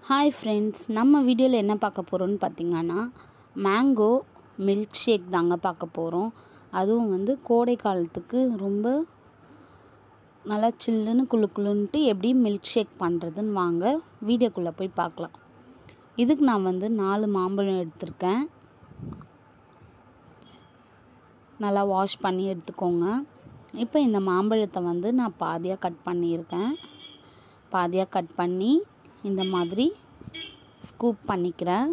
hi friends நம்ம வீடியோவில் என்ன பார்க்க போகிறோம்னு பார்த்தீங்கன்னா மேங்கோ மில்க் ஷேக் தாங்க பார்க்க போகிறோம் அதுவும் வந்து கோடை காலத்துக்கு ரொம்ப நல்லா சில்லுன்னு குளு குளுன்ட்டு எப்படி மில்க் ஷேக் பண்ணுறதுன்னு வாங்க வீடியோக்குள்ளே போய் பார்க்கலாம் இதுக்கு நான் வந்து நாலு மாம்பழம் எடுத்திருக்கேன் நல்லா வாஷ் பண்ணி எடுத்துக்கோங்க இப்போ இந்த மாம்பழத்தை வந்து நான் பாதியாக கட் பண்ணியிருக்கேன் பாதியாக கட் பண்ணி இந்த மாதிரி ஸ்கூப் பண்ணிக்கிறேன்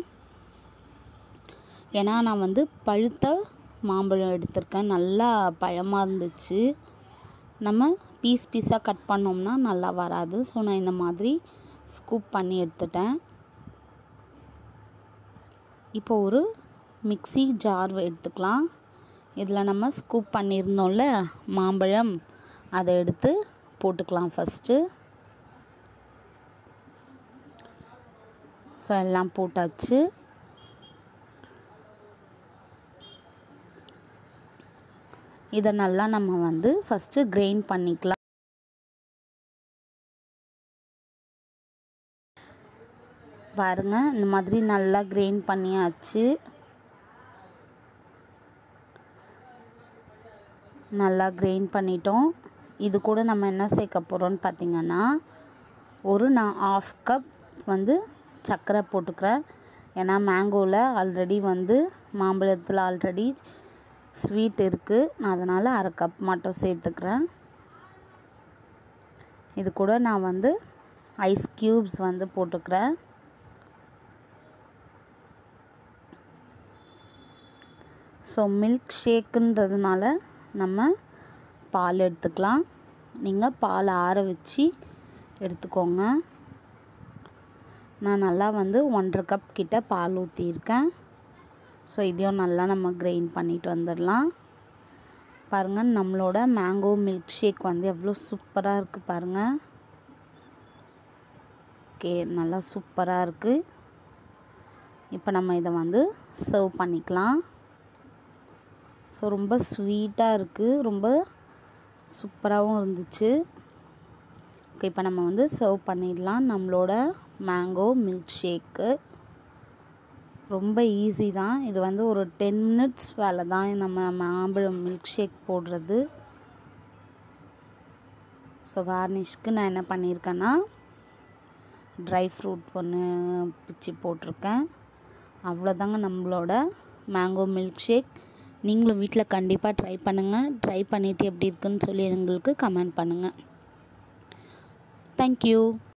ஏன்னா நான் வந்து பழுத்த மாம்பழம் எடுத்திருக்கேன் நல்லா பழமாக இருந்துச்சு நம்ம பீஸ் பீஸாக கட் பண்ணோம்னா நல்லா வராது ஸோ நான் இந்த மாதிரி ஸ்கூப் பண்ணி எடுத்துட்டேன் இப்போ ஒரு மிக்சி ஜார் எடுத்துக்கலாம் இதில் நம்ம ஸ்கூப் பண்ணியிருந்தோம்ல மாம்பழம் அதை எடுத்து போட்டுக்கலாம் ஃபஸ்ட்டு ஸோ எல்லாம் போட்டாச்சு இதை நல்லா நம்ம வந்து ஃபஸ்ட்டு கிரைண்ட் பண்ணிக்கலாம் பாருங்கள் இந்த மாதிரி நல்லா கிரைண்ட் பண்ணியாச்சு நல்லா கிரைண்ட் பண்ணிட்டோம் இது கூட நம்ம என்ன சேர்க்க போகிறோம்னு பார்த்திங்கன்னா ஒரு நான் ஆஃப் கப் வந்து சர்க்கரை போட்டுக்கிறேன் ஏன்னா மேங்கோவில் ஆல்ரெடி வந்து மாம்பழத்தில் ஆல்ரெடி ஸ்வீட் இருக்குது நான் அதனால் அரை கப் மட்டும் சேர்த்துக்கிறேன் இது கூட நான் வந்து ஐஸ் க்யூப்ஸ் வந்து போட்டுக்கிறேன் ஸோ மில்க் ஷேக்குன்றதுனால நம்ம பால் எடுத்துக்கலாம் நீங்கள் பால் ஆற வச்சு எடுத்துக்கோங்க நான் நல்லா வந்து ஒன்றரை கப் கிட்ட பால் ஊற்றியிருக்கேன் ஸோ இதையும் நல்லா நம்ம கிரைண்ட் பண்ணிட்டு வந்துடலாம் பாருங்கள் நம்மளோட மேங்கோ மில்க் ஷேக் வந்து எவ்வளோ சூப்பராக இருக்குது பாருங்கள் ஓகே நல்லா சூப்பராக இருக்குது இப்போ நம்ம இதை வந்து சர்வ் பண்ணிக்கலாம் ஸோ ரொம்ப ஸ்வீட்டாக இருக்குது ரொம்ப சூப்பராகவும் இருந்துச்சு ஓகே இப்போ நம்ம வந்து சர்வ் பண்ணிடலாம் நம்மளோட மேங்கோ மில்க் ஷேக்கு ரொம்ப ஈஸி தான் இது வந்து ஒரு டென் மினிட்ஸ் வேலை தான் நம்ம மாம்பழம் மில்க் ஷேக் போடுறது ஸோ கார்னிஷ்க்கு நான் என்ன பண்ணியிருக்கேன்னா ட்ரை ஃப்ரூட் ஒன்று பிச்சு போட்டிருக்கேன் அவ்வளோதாங்க நம்மளோட மேங்கோ மில்க் ஷேக் நீங்களும் வீட்டில் கண்டிப்பாக ட்ரை பண்ணுங்கள் ட்ரை பண்ணிவிட்டு எப்படி இருக்குன்னு சொல்லி எங்களுக்கு கமெண்ட் பண்ணுங்கள் தேங்க்யூ